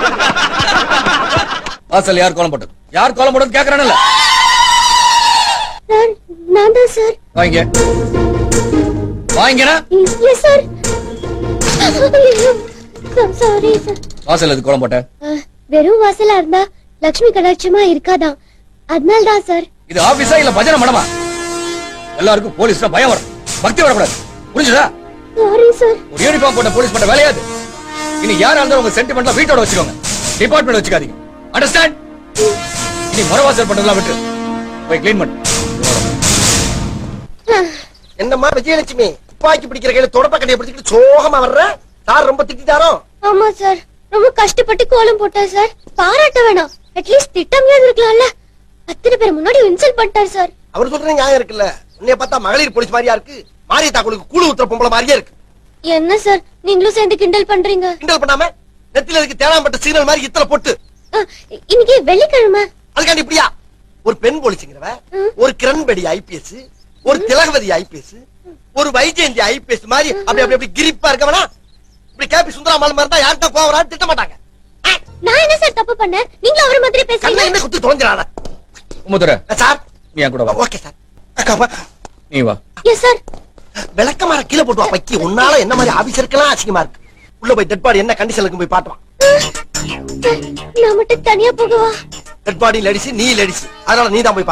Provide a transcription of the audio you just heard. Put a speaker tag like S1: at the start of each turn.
S1: வாசல் யார் கோலம் போட்டது யார் கோலம் போட்டது கேக்குறானல்ல
S2: சார் நான் தான் சார்
S1: வாங்க வாங்கினா
S2: எஸ் சார் சாரி சார்
S1: வாசல் எது கோலம் போட்ட
S2: அஹ், வெறும் வாசலா இருந்தா லக்ஷ்மி கடாட்சமா இருக்காதாம் அதனால தான் சார்
S1: இது ஆபீஸா இல்ல பஜனை மடமா எல்லாருக்கும் போலீஸ்னா பயம் வரும் பக்தி வரக்கூடாது புரிஞ்சுதா
S2: சாரி சார்
S1: ஒரு யூனிஃபார்ம் போட்ட போலீஸ் பண்ண வேலையாது இனி யாரா இருந்தாலும் உங்க சென்டிமெண்ட்ல வீட்டோட வச்சுக்கோங்க டிபார்ட்மெண்ட் வச்சுக்காதீங்க அண்டர்ஸ்டாண்ட் இனி முறவாசல் பண்றதெல்லாம் விட்டு போய் க்ளீன் பண்ணு
S3: என்னம்மா விஜயலட்சுமி துப்பாக்கி பிடிக்கிற கையில தொடப்ப கட்டையை பிடிச்சிட்டு சோகமா வர்ற சார் ரொம்ப திட்டாரோ
S2: ஆமா சார் ரொம்ப கஷ்டப்பட்டு கோலம் போட்டார் சார் பாராட்ட வேணாம் அட்லீஸ்ட் திட்டமையாவது இருக்கலாம்ல அத்தனை பேர் முன்னாடி இன்சல்ட் பண்ணிட்டார் சார்
S3: அவர் சொல்ற நியாயம் இருக்குல்ல உன்னைய பார்த்தா மகளிர் போலீஸ் மாதிரியா இருக்கு மாரியா தாக்குளுக்கு கூழு ஊத்துற பொம்பளை மாதிரியே இருக்கு
S2: என்ன சார் நீங்களும் சேர்ந்து கிண்டல் பண்றீங்க
S3: கிண்டல் பண்ணாம நெத்தில இருக்கு தேனாம்பட்ட சிக்னல் மாதிரி இத்தனை பொட்டு
S2: அஹ், இன்னைக்கு வெள்ளிக்கிழமை
S3: அதுக்காண்டி இப்படியா ஒரு பெண் போலீஸுங்கிறவ
S2: ம்.
S3: ஒரு கிரண்பேடி ஐபிஎஸ் ஒரு திலகவதி ஐபிஎஸ் ஒரு வைஜெயந்தி ஐபிஎஸ் மாதிரி அப்படி அப்படி அப்படி கிரிப்பா இருக்கவனா இப்படி கேபி சுந்தராமல் மாதிரி தான் யார்கிட்ட கோவரா திட்ட மாட்டாங்க ஆ,
S2: நான் என்ன சார் தப்பு பண்ணேன் நீங்களும் அவரை மாதிரி
S3: கண்ணை
S2: பேசுறீங்க
S3: என்ன குத்தி தொலைஞ்சிடாத
S1: உமுதுர
S3: சார்
S1: நீ என் கூட வா
S3: ஓகே சார் அக்கா, வா.
S1: நீ வா
S2: எஸ் சார்
S3: விளக்கமாற கீழே போட்டு வா பக்கி உன்னால என்ன மாதிரி ஆபீசருக்கெல்லாம் அசிங்கமா இருக்கு உள்ள போய் டெட் பாடி என்ன கண்டிஷன் இருக்கு போய் பாட்டுவான்
S2: நான் மட்டும் தனியா போகவா
S3: டெட் பாடி லடிச்சு நீ லடிச்சு அதனால நீ தான் போய்